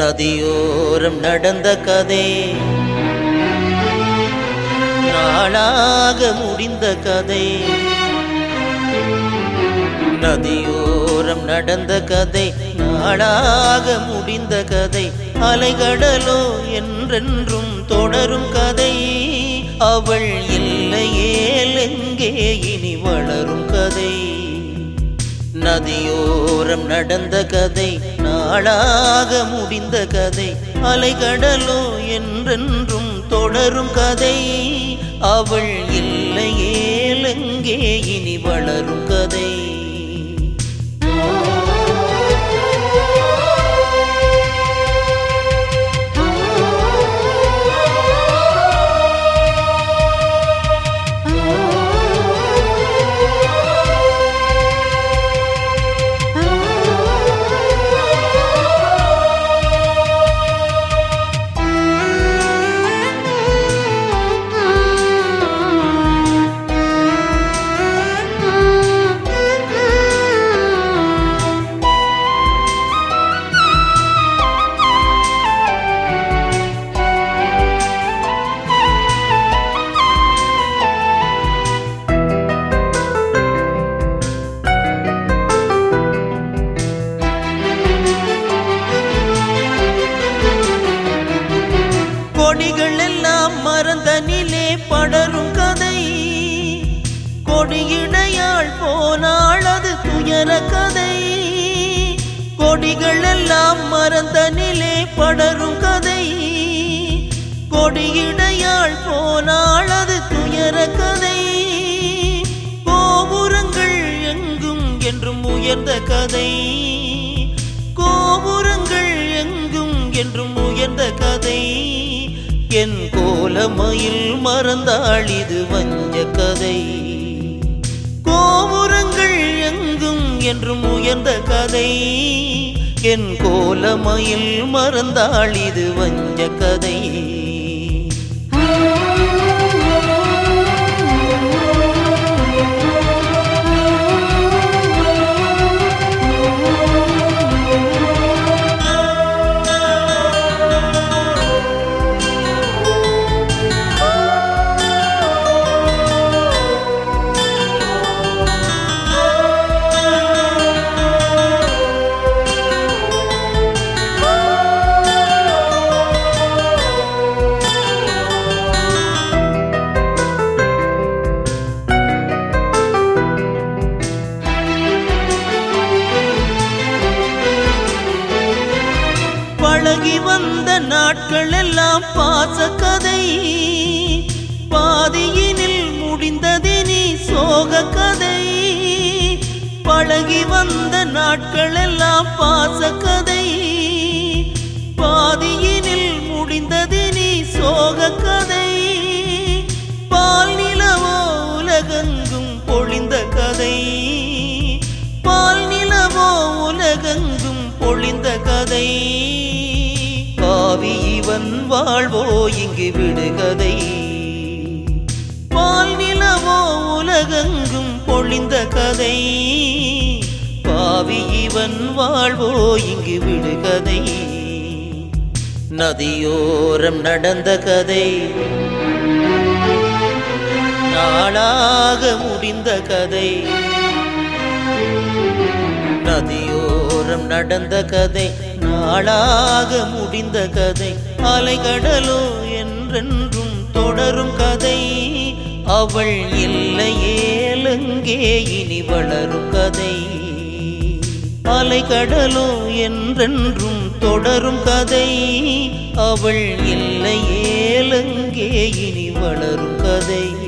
நதியோரம் நடந்த கதை நாளாக முடிந்த கதை நதியோரம் நடந்த கதை நாளாக முடிந்த கதை அலைகடலோ என்றென்றும் தொடரும் கதை அவள் இல்லையேல் எங்கே இனி வளரும் கதை நதியோரம் நடந்த கதை நாளாக முடிந்த கதை அலைகடலோ என்றென்றும் தொடரும் கதை அவள் இல்லையேல் எங்கே இனி வளரும் கதை கொடிகள் எல்லாம் மறந்தனிலே படரும் கதை கொடியிடையாள் போனாள் அது துயர கதை கொடிகள் எல்லாம் மறந்தனிலே படரும் கதை கொடியிடையாள் போனாள் அது துயர கதை கோபுரங்கள் எங்கும் என்றும் உயர்ந்த கதை கோபுரங்கள் எங்கும் என்றும் உயர்ந்த கதை என் கோலமயில் மறந்தாள் இது வஞ்ச கதை கோபுரங்கள் எங்கும் என்றும் உயர்ந்த கதை என் கோலமயில் மறந்தாள் இது வஞ்ச கதை பழகி வந்த நாட்கள் எல்லாம் பாச கதை பாதியினில் முடிந்ததினி சோக கதை பழகி வந்த நாட்கள் எல்லாம் பாச கதை பாதியினில் முடிந்ததினி சோக கதை பால் நிலவோ உலகெங்கும் பொழிந்த கதை பால் நிலவோ உலகெங்கும் பொழிந்த கதை பாவி இவன் வாழ்வோ இங்கு விடுகதை பால் நிலவோ உலகெங்கும் பொழிந்த கதை பாவி இவன் வாழ்வோ இங்கு விடுகதை நதியோரம் நடந்த கதை நாளாக முடிந்த கதை நதியோரம் நடந்த கதை நாளாக முடிந்த கதை அலைகடலோ என்றென்றும் தொடரும் கதை அவள் இல்லையேல் எங்கே இனி வளரும் கதை அலைகடலோ என்றென்றும் தொடரும் கதை அவள் இல்லையேல் எங்கே இனி வளரும் கதை